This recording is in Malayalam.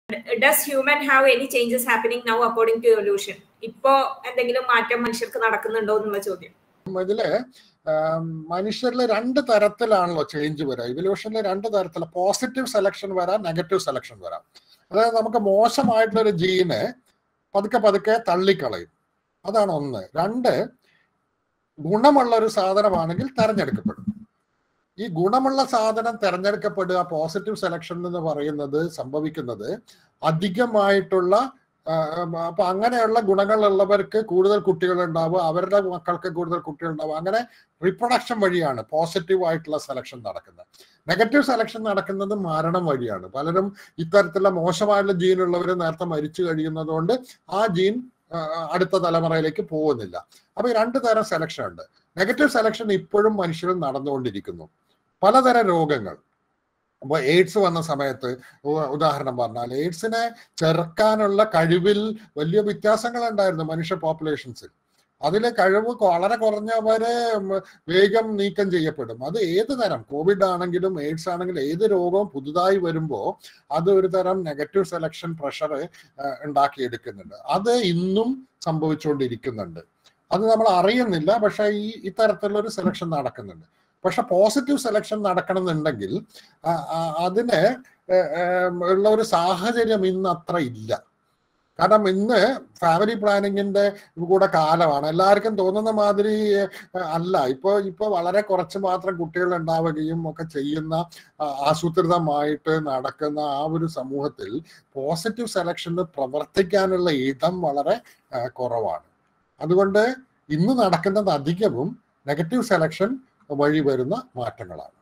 does human have any changes happening now according to evolution ഇപ്പോ എന്തെങ്കിലും മാറ്റം മനുഷ്യർക്ക് നടക്കുന്നുണ്ടോ എന്നുള്ള ചോദ്യം ഇതില് മനുഷ്യരിൽ രണ്ട് തരത്തിലാണല്ലോ ചേഞ്ച് വരിക ഇവല്യൂഷനിൽ രണ്ട് തരത്തില പോസിറ്റീവ് സെലക്ഷൻ വരാം നെഗറ്റീവ് സെലക്ഷൻ വരാം അതായത് നമുക്ക് മോശമായിട്ടുള്ള ഒരു ജീന് പതുക്കെ പതുക്കെ തള്ളിക്കളയും അതാണ് ഒന്ന് രണ്ട് ഗുണമുള്ള ഒരു സാധനമാണെങ്കിൽ തെരഞ്ഞെടുക്കപ്പെടും ഈ ഗുണമുള്ള സാധനം തെരഞ്ഞെടുക്കപ്പെടുക പോസിറ്റീവ് സെലക്ഷൻ എന്ന് പറയുന്നത് സംഭവിക്കുന്നത് അധികമായിട്ടുള്ള അപ്പൊ അങ്ങനെയുള്ള ഗുണങ്ങളുള്ളവർക്ക് കൂടുതൽ കുട്ടികൾ ഉണ്ടാവും അവരുടെ മക്കൾക്ക് കൂടുതൽ കുട്ടികൾ ഉണ്ടാവും അങ്ങനെ റീപ്രൊഡക്ഷൻ വഴിയാണ് പോസിറ്റീവ് ആയിട്ടുള്ള സെലക്ഷൻ നടക്കുന്നത് നെഗറ്റീവ് സെലക്ഷൻ നടക്കുന്നത് മരണം വഴിയാണ് പലരും ഇത്തരത്തിലുള്ള മോശമായിട്ടുള്ള ജീനുള്ളവർ നേരത്തെ മരിച്ചു കഴിയുന്നത് കൊണ്ട് ആ ജീൻ അടുത്ത തലമുറയിലേക്ക് പോകുന്നില്ല അപ്പൊ ഈ രണ്ട് തരം സെലക്ഷൻ ഉണ്ട് നെഗറ്റീവ് സെലക്ഷൻ ഇപ്പോഴും മനുഷ്യരിൽ നടന്നുകൊണ്ടിരിക്കുന്നു പലതരം രോഗങ്ങൾ അപ്പൊ എയ്ഡ്സ് വന്ന സമയത്ത് ഉദാഹരണം പറഞ്ഞാൽ എയ്ഡ്സിനെ ചെറുക്കാനുള്ള കഴിവിൽ വലിയ വ്യത്യാസങ്ങൾ ഉണ്ടായിരുന്നു മനുഷ്യ പോപ്പുലേഷൻസിൽ അതിലെ കഴിവ് വളരെ കുറഞ്ഞവരെ വേഗം നീക്കം ചെയ്യപ്പെടും അത് ഏത് തരം കോവിഡ് ആണെങ്കിലും എയ്ഡ്സ് ആണെങ്കിലും ഏത് രോഗവും പുതുതായി വരുമ്പോൾ അത് ഒരു തരം നെഗറ്റീവ് സെലക്ഷൻ പ്രഷർ ഉണ്ടാക്കിയെടുക്കുന്നുണ്ട് അത് ഇന്നും സംഭവിച്ചുകൊണ്ടിരിക്കുന്നുണ്ട് അത് നമ്മൾ അറിയുന്നില്ല പക്ഷെ ഈ ഇത്തരത്തിലുള്ള ഒരു സെലക്ഷൻ നടക്കുന്നുണ്ട് പക്ഷെ പോസിറ്റീവ് സെലക്ഷൻ നടക്കണമെന്നുണ്ടെങ്കിൽ അതിന് ഉള്ള ഒരു സാഹചര്യം ഇന്ന് അത്ര ഇല്ല കാരണം ഇന്ന് ഫാമിലി പ്ലാനിങ്ങിന്റെ കൂടെ കാലമാണ് എല്ലാവർക്കും തോന്നുന്ന മാതിരി അല്ല ഇപ്പോൾ ഇപ്പോൾ വളരെ കുറച്ച് മാത്രം കുട്ടികൾ ഉണ്ടാവുകയും ഒക്കെ ചെയ്യുന്ന ആസൂത്രിതമായിട്ട് നടക്കുന്ന ആ ഒരു സമൂഹത്തിൽ പോസിറ്റീവ് സെലക്ഷന് പ്രവർത്തിക്കാനുള്ള ഇടം വളരെ കുറവാണ് അതുകൊണ്ട് ഇന്ന് നടക്കുന്നത് അധികവും നെഗറ്റീവ് സെലക്ഷൻ വഴി വരുന്ന മാറ്റങ്ങളാണ്